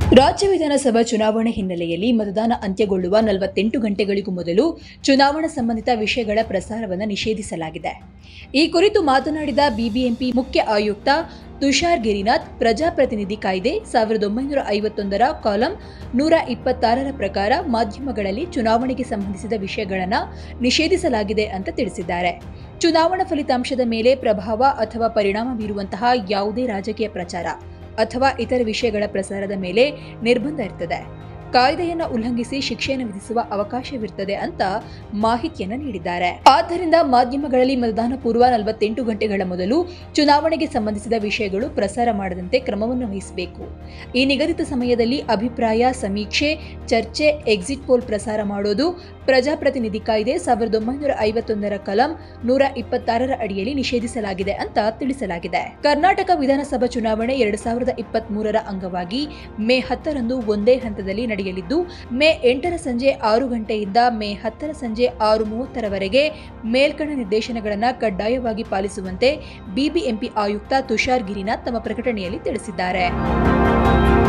ರಾಜ್ಯ ವಿಧಾನಸಭಾ ಚುನಾವಣೆ ಹಿನ್ನೆಲೆಯಲ್ಲಿ ಮತದಾನ ಅಂತ್ಯಗೊಳ್ಳುವ ನಲವತ್ತೆಂಟು ಗಂಟೆಗಳಿಗೂ ಮೊದಲು ಚುನಾವಣಾ ಸಂಬಂಧಿತ ವಿಷಯಗಳ ಪ್ರಸಾರವನ್ನು ನಿಷೇಧಿಸಲಾಗಿದೆ ಈ ಕುರಿತು ಮಾತನಾಡಿದ ಬಿಬಿಎಂಪಿ ಮುಖ್ಯ ಆಯುಕ್ತ ತುಷಾರ್ ಗಿರಿನಾಥ್ ಪ್ರಜಾಪ್ರತಿನಿಧಿ ಕಾಯ್ದೆ ಸಾವಿರದ ಒಂಬೈನೂರ ಐವತ್ತೊಂದರ ಕಾಲಂ ನೂರ ಇಪ್ಪತ್ತಾರರ ಪ್ರಕಾರ ಮಾಧ್ಯಮಗಳಲ್ಲಿ ಚುನಾವಣೆಗೆ ಸಂಬಂಧಿಸಿದ ವಿಷಯಗಳನ್ನು ನಿಷೇಧಿಸಲಾಗಿದೆ ಅಂತ ತಿಳಿಸಿದ್ದಾರೆ ಚುನಾವಣಾ ಫಲಿತಾಂಶದ ಮೇಲೆ ಪ್ರಭಾವ ಅಥವಾ ಪರಿಣಾಮ ಬೀರುವಂತಹ ಯಾವುದೇ ರಾಜಕೀಯ ಪ್ರಚಾರ ಅಥವಾ ಇತರ ವಿಷಯಗಳ ಪ್ರಸಾರದ ಮೇಲೆ ನಿರ್ಬಂಧ ಇರ್ತದೆ ಕಾಯ್ದೆಯನ್ನು ಉಲ್ಲಂಘಿಸಿ ಶಿಕ್ಷೆಯನ್ನು ವಿಧಿಸುವ ಅವಕಾಶವಿರುತ್ತದೆ ಅಂತ ಮಾಹಿತಿಯನ್ನು ನೀಡಿದ್ದಾರೆ ಆದ್ದರಿಂದ ಮಾಧ್ಯಮಗಳಲ್ಲಿ ಮತದಾನ ಪೂರ್ವ ನಲವತ್ತೆಂಟು ಗಂಟೆಗಳ ಮೊದಲು ಚುನಾವಣೆಗೆ ಸಂಬಂಧಿಸಿದ ವಿಷಯಗಳು ಪ್ರಸಾರ ಮಾಡದಂತೆ ಕ್ರಮವನ್ನು ವಹಿಸಬೇಕು ಈ ನಿಗದಿತ ಸಮಯದಲ್ಲಿ ಅಭಿಪ್ರಾಯ ಸಮೀಕ್ಷೆ ಚರ್ಚೆ ಎಕ್ಸಿಟ್ ಪೋಲ್ ಪ್ರಸಾರ ಮಾಡೋದು ಪ್ರಜಾಪ್ರತಿನಿಧಿ ಕಾಯ್ದೆ ಸಾವಿರದ ಒಂಬೈನೂರ ಐವತ್ತೊಂದರ ಕಲಂ ನೂರ ಇಪ್ಪತ್ತಾರರ ಅಡಿಯಲ್ಲಿ ನಿಷೇಧಿಸಲಾಗಿದೆ ಅಂತ ತಿಳಿಸಲಾಗಿದೆ ಕರ್ನಾಟಕ ವಿಧಾನಸಭಾ ಚುನಾವಣೆ ಎರಡು ಸಾವಿರದ ಇಪ್ಪತ್ತ್ ಮೂರರ ಅಂಗವಾಗಿ ಮೇ ಹತ್ತರಂದು ಒಂದೇ ಹಂತದಲ್ಲಿ ನಡೆಯಲಿದ್ದು ಮೇ ಎಂಟರ ಸಂಜೆ ಆರು ಗಂಟೆಯಿಂದ ಮೇ ಹತ್ತರ ಸಂಜೆ ಆರು ಮೂವತ್ತರವರೆಗೆ ಮೇಲ್ಕಣ ನಿರ್ದೇಶನಗಳನ್ನು ಕಡ್ಡಾಯವಾಗಿ ಪಾಲಿಸುವಂತೆ ಬಿಬಿಎಂಪಿ ಆಯುಕ್ತ ತುಷಾರ್ ಗಿರಿನಾಥ್ ತಮ್ಮ ಪ್ರಕಟಣೆಯಲ್ಲಿ ತಿಳಿಸಿದ್ದಾರೆ